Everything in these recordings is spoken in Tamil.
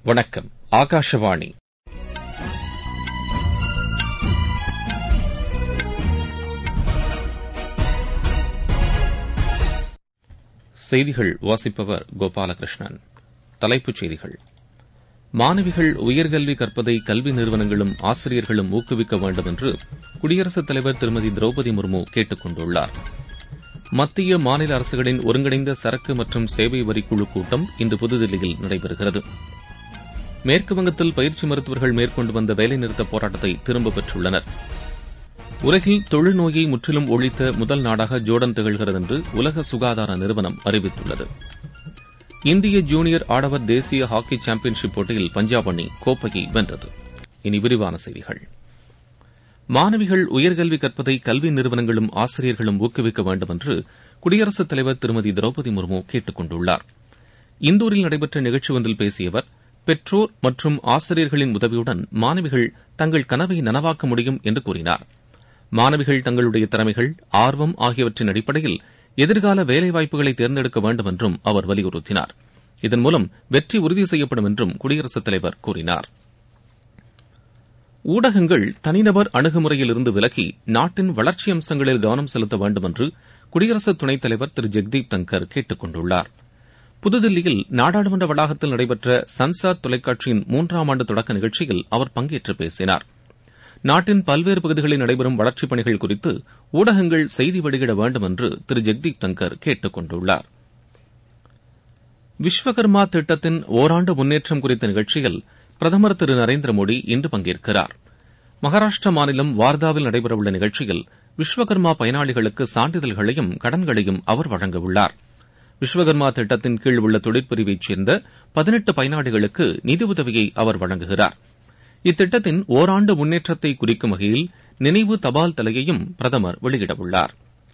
வணக்கம் ஆகாஷவாணி செய்திகள் வாசிப்பவர் கோபாலகிருஷ்ணன் தலைப்புச் செய்திகள் மாணவிகள் உயர்கல்வி கற்பதை கல்வி நிறுவனங்களும் ஆசிரியர்களும் ஊக்குவிக்க வேண்டும் என்று குடியரசுத் தலைவர் திருமதி திரௌபதி முர்மு கேட்டுக் கொண்டுள்ளார் மத்திய மாநில அரசுகளின் ஒருங்கிணைந்த சரக்கு மற்றும் சேவை வரிக்குழு கூட்டம் இன்று புதுதில்லியில் நடைபெறுகிறது மேற்குவங்கத்தில் பயிற்சி மருத்துவர்கள் மேற்கொண்டு வந்த வேலைநிறுத்த போராட்டத்தை திரும்பப் பெற்றுள்ளனர் உலகில் தொழுநோயை முற்றிலும் ஒழித்த முதல் நாடாக ஜோர்டன் திகழ்கிறது என்று உலக சுகாதார நிறுவனம் அறிவித்துள்ளது இந்திய ஜூனியர் ஆடவர் தேசிய ஹாக்கி சாம்பியன்ஷிப் போட்டியில் பஞ்சாப் அணி கோப்பையை வென்றது இனி விரிவான செய்திகள் மாணவிகள் உயர்கல்வி கற்பதை கல்வி நிறுவனங்களும் ஆசிரியர்களும் ஊக்குவிக்க வேண்டும் என்று குடியரசுத் தலைவர் திருமதி திரௌபதி முர்மு கேட்டுக் கொண்டுள்ளார் இந்தூரில் நடைபெற்ற நிகழ்ச்சி ஒன்றில் பேசிய அவர் பெற்றோர் மற்றும் ஆசிரியர்களின் உதவியுடன் மாணவிகள் தங்கள் கனவை நனவாக்க முடியும் என்று கூறினார் மாணவிகள் தங்களுடைய திறமைகள் ஆர்வம் ஆகியவற்றின் அடிப்படையில் எதிர்கால வேலைவாய்ப்புகளை தேர்ந்தெடுக்க வேண்டும் என்றும் அவர் வலியுறுத்தினார் இதன் மூலம் வெற்றி உறுதி செய்யப்படும் என்றும் குடியரசுத் தலைவர் கூறினார் ஊடகங்கள் தனிநபர் அணுகுமுறையில் இருந்து விலகி நாட்டின் வளர்ச்சி அம்சங்களில் கவனம் செலுத்த வேண்டும் என்று குடியரசு துணைத் தலைவர் திரு ஜெக்தீப் தங்கர் கேட்டுக் கொண்டுள்ளார் புதுதில்லியில் நாடாளுமன்ற வளாகத்தில் நடைபெற்ற சன்சாத் தொலைக்காட்சியின் மூன்றாம் ஆண்டு தொடக்க நிகழ்ச்சியில் அவர் பங்கேற்று பேசினார் நாட்டின் பல்வேறு பகுதிகளில் நடைபெறும் வளர்ச்சிப் பணிகள் குறித்து ஊடகங்கள் செய்தி வெளியிட வேண்டும் என்று திரு ஜெக்தீப் தங்கர் கேட்டுக் கொண்டுள்ளார் விஸ்வகர்மா திட்டத்தின் ஓராண்டு முன்னேற்றம் குறித்த நிகழ்ச்சியில் பிரதமர் திரு நரேந்திர மோடி இன்று பங்கேற்கிறார் மகாராஷ்டிரா மாநிலம் வார்தாவில் நடைபெறவுள்ள நிகழ்ச்சியில் விஸ்வகர்மா பயனாளிகளுக்கு சான்றிதழ்களையும் கடன்களையும் அவர் வழங்கவுள்ளார் விஸ்வகர்மா திட்டத்தின் கீழ் உள்ள தொழிற்பிரிவைச் சேர்ந்த பதினெட்டு பயனாளிகளுக்கு நிதியுதவியை அவர் வழங்குகிறார் இத்திட்டத்தின் ஓராண்டு முன்னேற்றத்தை குறிக்கும் வகையில் நினைவு தபால் தலையையும் பிரதமர் வெளியிடவுள்ளார்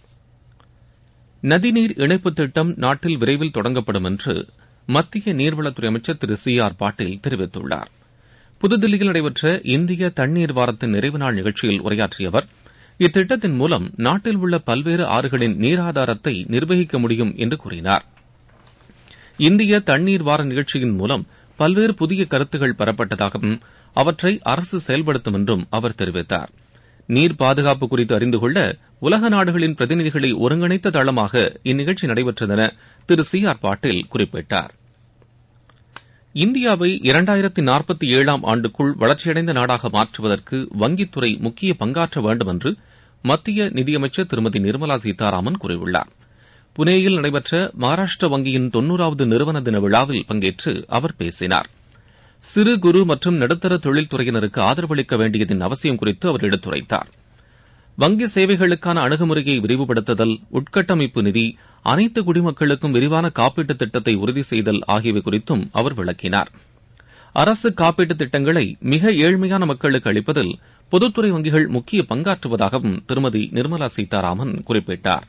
நதிநீர் இணைப்பு திட்டம் நாட்டில் விரைவில் தொடங்கப்படும் என்று மத்திய நீர்வளத்துறை அமைச்சர் திரு சி ஆர் பாட்டீல் தெரிவித்துள்ளார் புதுதில்லியில் நடைபெற்ற இந்திய தண்ணீர் வாரத்தின் நிறைவு நாள் நிகழ்ச்சியில் உரையாற்றிய அவர் இத்திட்டத்தின் மூலம் நாட்டில் உள்ள பல்வேறு ஆறுகளின் நீராதாரத்தை நிர்வகிக்க முடியும் என்று கூறினார் இந்திய தண்ணீர் வார நிகழ்ச்சியின் மூலம் பல்வேறு புதிய கருத்துகள் பெறப்பட்டதாகவும் அவற்றை அரசு செயல்படுத்தும் என்றும் அவர் தெரிவித்தார் நீர் பாதுகாப்பு குறித்து அறிந்து கொள்ள உலக நாடுகளின் பிரதிநிதிகளை ஒருங்கிணைத்த தளமாக இந்நிகழ்ச்சி நடைபெற்றதென திரு சி ஆர் பாட்டீல் குறிப்பிட்டார் இந்தியாவை இரண்டாயிரத்தி நாற்பத்தி ஏழாம் ஆண்டுக்குள் வளர்ச்சியடைந்த நாடாக மாற்றுவதற்கு வங்கித்துறை முக்கிய பங்காற்ற வேண்டும் என்று மத்திய நிதியமைச்சர் திருமதி நிர்மலா சீதாராமன் கூறியுள்ளார் புனேயில் நடைபெற்ற மகாராஷ்டிர வங்கியின் தொன்னூறாவது நிறுவன தின விழாவில் பங்கேற்று அவர் பேசினார் சிறு குறு மற்றும் நடுத்தர தொழில்துறையினருக்கு ஆதரவளிக்க வேண்டியதன் அவசியம் குறித்து அவர் எடுத்துரைத்தார் வங்கி சேவைகளுக்கான அணுகுமுறையை விரிவுபடுத்துதல் உட்கட்டமைப்பு நிதி அனைத்து குடிமக்களுக்கும் விரிவான காப்பீட்டுத் திட்டத்தை உறுதி செய்தல் ஆகியவை குறித்தும் அவர் விளக்கினார் அரசு காப்பீட்டுத் திட்டங்களை மிக ஏழ்மையான மக்களுக்கு அளிப்பதில் பொதுத்துறை வங்கிகள் முக்கிய பங்காற்றுவதாகவும் திருமதி நிர்மலா சீதாராமன் குறிப்பிட்டார்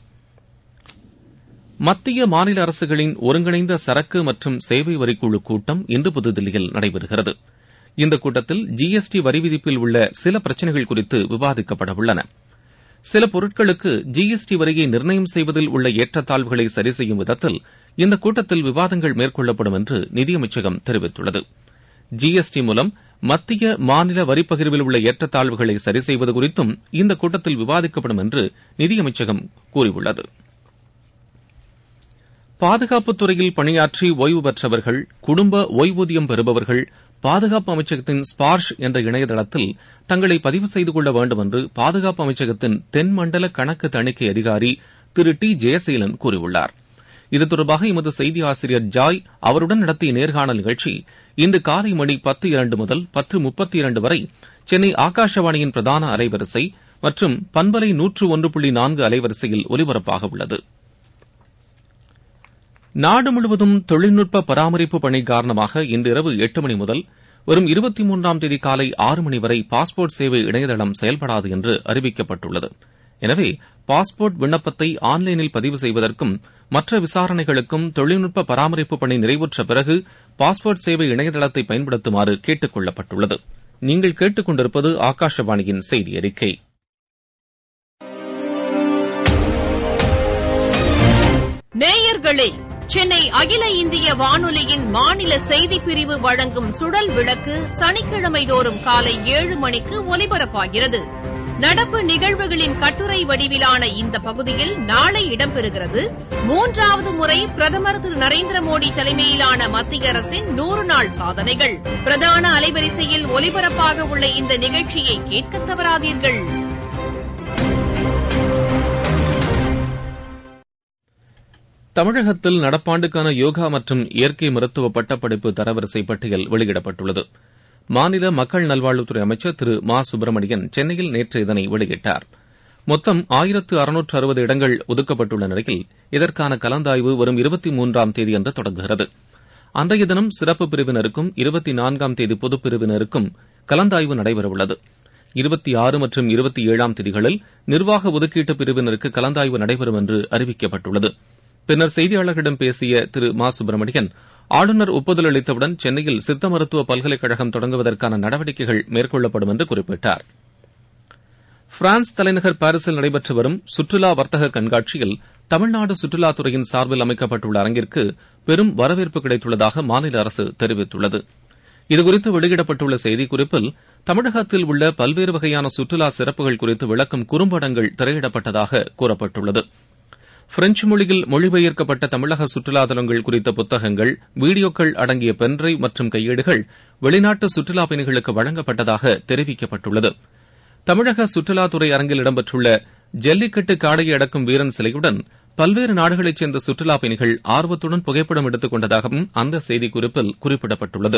மத்திய மாநில அரசுகளின் ஒருங்கிணைந்த சரக்கு மற்றும் சேவை வரிக்குழு கூட்டம் இன்று புதுதில்லியில் நடைபெறுகிறது இந்த கூட்டத்தில் ஜிஎஸ்டி வரி விதிப்பில் உள்ள சில பிரச்சினைகள் குறித்து விவாதிக்கப்பட உள்ளன சில பொருட்களுக்கு ஜிஎஸ்டி வரியை நிர்ணயம் செய்வதில் உள்ள ஏற்றத்தாழ்வுகளை சரி செய்யும் விதத்தில் இந்த கூட்டத்தில் விவாதங்கள் மேற்கொள்ளப்படும் என்று நிதியமைச்சகம் தெரிவித்துள்ளது ஜிஎஸ்டி மூலம் மத்திய மாநில வரிப்பகிர்வில் உள்ள ஏற்றத்தாழ்வுகளை சரி செய்வது குறித்தும் இந்த கூட்டத்தில் விவாதிக்கப்படும் என்று நிதியமைச்சகம் கூறியுள்ளது பாதுகாப்புத் துறையில் பணியாற்றி ஓய்வு பெற்றவர்கள் குடும்ப ஓய்வூதியம் பெறுபவர்கள் பாதுகாப்பு அமைச்சகத்தின் ஸ்பார்ஷ் என்ற இணையதளத்தில் தங்களை பதிவு செய்து கொள்ள வேண்டும் என்று பாதுகாப்பு அமைச்சகத்தின் தென்மண்டல கணக்கு தணிக்கை அதிகாரி திரு டி ஜெயசீலன் கூறியுள்ளார் இது தொடர்பாக எமது செய்தி ஆசிரியர் ஜாய் அவருடன் நடத்திய நேர்காணல் நிகழ்ச்சி இன்று காலை மணி பத்து இரண்டு முதல் பத்து முப்பத்தி இரண்டு வரை சென்னை ஆகாஷவாணியின் பிரதான அலைவரிசை மற்றும் பண்பலை நூற்று ஒன்று புள்ளி நான்கு அலைவரிசையில் ஒலிபரப்பாக உள்ளது நாடு முழுவதும் தொழில்நுட்ப பராமரிப்பு பணி காரணமாக இன்றிரவு எட்டு மணி முதல் வரும் இருபத்தி மூன்றாம் தேதி காலை ஆறு மணி வரை பாஸ்போர்ட் சேவை இணையதளம் செயல்படாது என்று அறிவிக்கப்பட்டுள்ளது எனவே பாஸ்போர்ட் விண்ணப்பத்தை ஆன்லைனில் பதிவு செய்வதற்கும் மற்ற விசாரணைகளுக்கும் தொழில்நுட்ப பராமரிப்பு பணி நிறைவுற்ற பிறகு பாஸ்போர்ட் சேவை இணையதளத்தை பயன்படுத்துமாறு கேட்டுக் கொள்ளப்பட்டுள்ளது நீங்கள் கேட்டுக் கொண்டிருப்பது ஆகாஷவாணியின் செய்தி அறிக்கை நேயர்களே சென்னை அகில இந்திய வானொலியின் மாநில செய்திப் பிரிவு வழங்கும் சுடல் விளக்கு சனிக்கிழமை தோறும் காலை ஏழு மணிக்கு ஒலிபரப்பாகிறது நடப்பு நிகழ்வுகளின் கட்டுரை வடிவிலான இந்த பகுதியில் நாளை இடம்பெறுகிறது மூன்றாவது முறை பிரதமர் திரு நரேந்திர மோடி தலைமையிலான மத்திய அரசின் நூறு நாள் சாதனைகள் பிரதான அலைவரிசையில் ஒலிபரப்பாக உள்ள இந்த நிகழ்ச்சியை கேட்க தவறாதீர்கள் தமிழகத்தில் நடப்பாண்டுக்கான யோகா மற்றும் இயற்கை மருத்துவ பட்டப்படிப்பு தரவரிசை பட்டியல் வெளியிடப்பட்டுள்ளது மாநில மக்கள் நல்வாழ்வுத்துறை அமைச்சர் திரு மா சுப்பிரமணியன் சென்னையில் நேற்று இதனை வெளியிட்டார் மொத்தம் ஆயிரத்து அறுநூற்று அறுபது இடங்கள் ஒதுக்கப்பட்டுள்ள நிலையில் இதற்கான கலந்தாய்வு வரும் இருபத்தி மூன்றாம் தேதியன்று தொடங்குகிறது அன்றைய தினம் சிறப்பு பிரிவினருக்கும் இருபத்தி நான்காம் தேதி பொதுப் பிரிவினருக்கும் கலந்தாய்வு நடைபெறவுள்ளது இருபத்தி ஆறு மற்றும் இருபத்தி ஏழாம் தேதிகளில் நிர்வாக ஒதுக்கீட்டு பிரிவினருக்கு கலந்தாய்வு நடைபெறும் என்று அறிவிக்கப்பட்டுள்ளது பின்னர் செய்தியாளர்களிடம் பேசிய திரு மா சுப்பிரமணியன் ஆளுநர் ஒப்புதல் அளித்தவுடன் சென்னையில் சித்த மருத்துவ பல்கலைக்கழகம் தொடங்குவதற்கான நடவடிக்கைகள் மேற்கொள்ளப்படும் என்று குறிப்பிட்டார் பிரான்ஸ் தலைநகர் பாரிஸில் நடைபெற்று வரும் சுற்றுலா வர்த்தக கண்காட்சியில் தமிழ்நாடு சுற்றுலாத்துறையின் சார்பில் அமைக்கப்பட்டுள்ள அரங்கிற்கு பெரும் வரவேற்பு கிடைத்துள்ளதாக மாநில அரசு தெரிவித்துள்ளது இதுகுறித்து வெளியிடப்பட்டுள்ள செய்திக்குறிப்பில் தமிழகத்தில் உள்ள பல்வேறு வகையான சுற்றுலா சிறப்புகள் குறித்து விளக்கும் குறும்படங்கள் திரையிடப்பட்டதாக கூறப்பட்டுள்ளது பிரெஞ்சு மொழியில் மொழிபெயர்க்கப்பட்ட தமிழக சுற்றுலா தலங்கள் குறித்த புத்தகங்கள் வீடியோக்கள் அடங்கிய பென்டிரைவ் மற்றும் கையேடுகள் வெளிநாட்டு சுற்றுலா பயணிகளுக்கு வழங்கப்பட்டதாக தெரிவிக்கப்பட்டுள்ளது தமிழக சுற்றுலாத்துறை அரங்கில் இடம்பெற்றுள்ள ஜல்லிக்கட்டு காடையை அடக்கும் வீரன் சிலையுடன் பல்வேறு நாடுகளைச் சேர்ந்த சுற்றுலா பயணிகள் ஆர்வத்துடன் புகைப்படம் எடுத்துக் கொண்டதாகவும் அந்த செய்திக்குறிப்பில் குறிப்பிடப்பட்டுள்ளது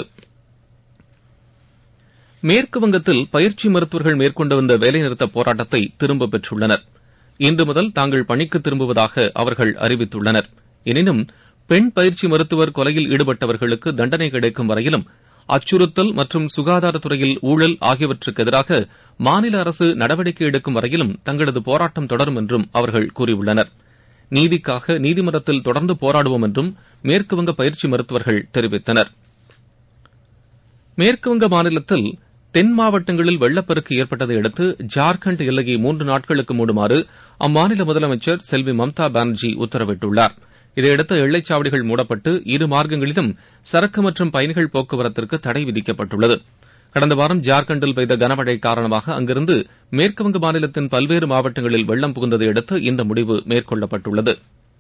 மேற்குவங்கத்தில் பயிற்சி மருத்துவர்கள் மேற்கொண்டு வந்த வேலைநிறுத்த போராட்டத்தை திரும்பப் பெற்றுள்ளனர் இன்று முதல் தாங்கள் பணிக்கு திரும்புவதாக அவர்கள் அறிவித்துள்ளனர் எனினும் பெண் பயிற்சி மருத்துவர் கொலையில் ஈடுபட்டவர்களுக்கு தண்டனை கிடைக்கும் வரையிலும் அச்சுறுத்தல் மற்றும் சுகாதாரத்துறையில் ஊழல் ஆகியவற்றுக்கு எதிராக மாநில அரசு நடவடிக்கை எடுக்கும் வரையிலும் தங்களது போராட்டம் தொடரும் என்றும் அவர்கள் கூறியுள்ளனர் நீதிக்காக நீதிமன்றத்தில் தொடர்ந்து போராடுவோம் என்றும் மேற்குவங்க பயிற்சி மருத்துவர்கள் தெரிவித்தனர் மேற்குவங்க மாநிலத்தில் தென் மாவட்டங்களில் வெள்ளப்பெருக்கு ஏற்பட்டதை அடுத்து ஜார்க்கண்ட் எல்லையை மூன்று நாட்களுக்கு மூடுமாறு அம்மாநில முதலமைச்சர் செல்வி மம்தா பானர்ஜி உத்தரவிட்டுள்ளார் இதையடுத்து எல்லைச்சாவடிகள் மூடப்பட்டு இரு மார்க்கங்களிலும் சரக்கு மற்றும் பயணிகள் போக்குவரத்திற்கு தடை விதிக்கப்பட்டுள்ளது கடந்த வாரம் ஜார்க்கண்டில் பெய்த கனமழை காரணமாக அங்கிருந்து மேற்குவங்க மாநிலத்தின் பல்வேறு மாவட்டங்களில் வெள்ளம் புகுந்ததை அடுத்து இந்த முடிவு மேற்கொள்ளப்பட்டுள்ளது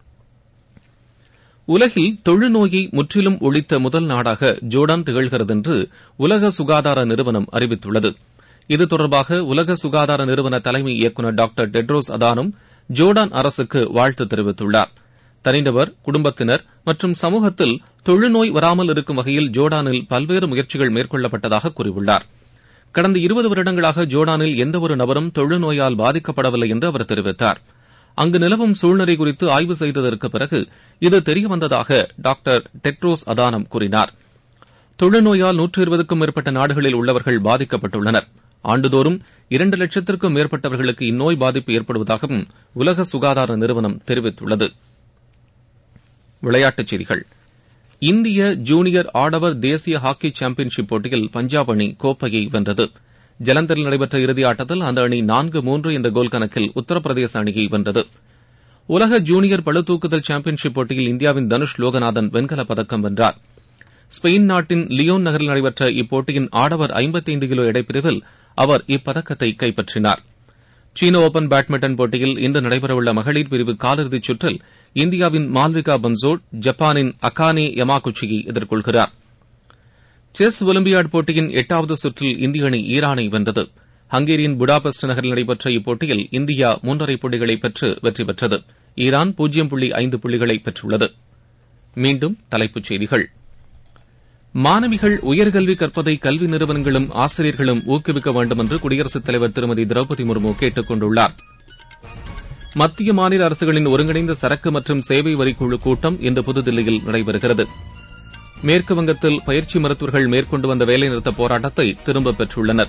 உலகில் தொழுநோயை முற்றிலும் ஒழித்த முதல் நாடாக ஜோர்டான் திகழ்கிறது என்று உலக சுகாதார நிறுவனம் அறிவித்துள்ளது இது தொடர்பாக உலக சுகாதார நிறுவன தலைமை இயக்குநர் டாக்டர் டெட்ரோஸ் அதானும் ஜோர்டான் அரசுக்கு வாழ்த்து தெரிவித்துள்ளார் தனிநபர் குடும்பத்தினர் மற்றும் சமூகத்தில் தொழுநோய் வராமல் இருக்கும் வகையில் ஜோர்டானில் பல்வேறு முயற்சிகள் மேற்கொள்ளப்பட்டதாக கூறியுள்ளார் கடந்த இருபது வருடங்களாக ஜோர்டானில் எந்தவொரு நபரும் தொழுநோயால் பாதிக்கப்படவில்லை என்று அவர் தெரிவித்தார் அங்கு நிலவும் சூழ்நிலை குறித்து ஆய்வு செய்ததற்கு பிறகு இது தெரியவந்ததாக டாக்டர் டெட்ரோஸ் அதானம் கூறினார் தொழுநோயால் நூற்று இருபதுக்கும் மேற்பட்ட நாடுகளில் உள்ளவர்கள் பாதிக்கப்பட்டுள்ளனர் ஆண்டுதோறும் இரண்டு லட்சத்திற்கும் மேற்பட்டவர்களுக்கு இந்நோய் பாதிப்பு ஏற்படுவதாகவும் உலக சுகாதார நிறுவனம் தெரிவித்துள்ளது விளையாட்டுச் செய்திகள் இந்திய ஜூனியர் ஆடவர் தேசிய ஹாக்கி சாம்பியன்ஷிப் போட்டியில் பஞ்சாப் அணி கோப்பையை வென்றது ஜலந்தரில் நடைபெற்ற இறுதி ஆட்டத்தில் அந்த அணி நான்கு மூன்று என்ற கோல் கணக்கில் உத்தரப்பிரதேச அணியை வென்றது உலக ஜூனியர் பளுதூக்குதல் சாம்பியன்ஷிப் போட்டியில் இந்தியாவின் தனுஷ் லோகநாதன் வெண்கலப் பதக்கம் வென்றார் ஸ்பெயின் நாட்டின் லியோன் நகரில் நடைபெற்ற இப்போட்டியின் ஆடவர் ஐம்பத்தைந்து கிலோ எடைப்பிரிவில் அவர் இப்பதக்கத்தை கைப்பற்றினார் சீன ஓபன் பேட்மிண்டன் போட்டியில் இன்று நடைபெறவுள்ள மகளிர் பிரிவு காலிறுதிச் சுற்றில் இந்தியாவின் மால்விகா பன்சோட் ஜப்பானின் அகானே யமாகுச்சியை எதிர்கொள்கிறார் செஸ் ஒலிம்பியாட் போட்டியின் எட்டாவது சுற்றில் இந்திய அணி ஈரானை வென்றது ஹங்கேரியின் புடாபெஸ்ட் நகரில் நடைபெற்ற இப்போட்டியில் இந்தியா மூன்றரை புள்ளிகளை பெற்று வெற்றி பெற்றது ஈரான் பூஜ்ஜியம் புள்ளி ஐந்து புள்ளிகளை பெற்றுள்ளது மீண்டும் தலைப்புச் செய்திகள் மாணவிகள் உயர்கல்வி கற்பதை கல்வி நிறுவனங்களும் ஆசிரியர்களும் ஊக்குவிக்க வேண்டும் என்று குடியரசுத் தலைவர் திருமதி திரௌபதி முர்மு கேட்டுக் கொண்டுள்ளார் மத்திய மாநில அரசுகளின் ஒருங்கிணைந்த சரக்கு மற்றும் சேவை வரிக்குழு கூட்டம் இன்று புதுதில்லியில் நடைபெறுகிறது மேற்குவங்கத்தில் பயிற்சி மருத்துவர்கள் மேற்கொண்டு வந்த வேலைநிறுத்த போராட்டத்தை திரும்பப் பெற்றுள்ளனர்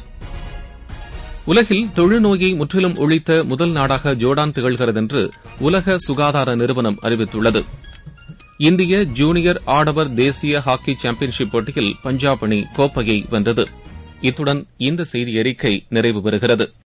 உலகில் தொழுநோயை முற்றிலும் ஒழித்த முதல் நாடாக ஜோர்டான் திகழ்கிறது என்று உலக சுகாதார நிறுவனம் அறிவித்துள்ளது இந்திய ஜூனியர் ஆடவர் தேசிய ஹாக்கி சாம்பியன்ஷிப் போட்டியில் பஞ்சாப் அணி கோப்பையை வென்றது இத்துடன் இந்த செய்தி அறிக்கை நிறைவு பெறுகிறது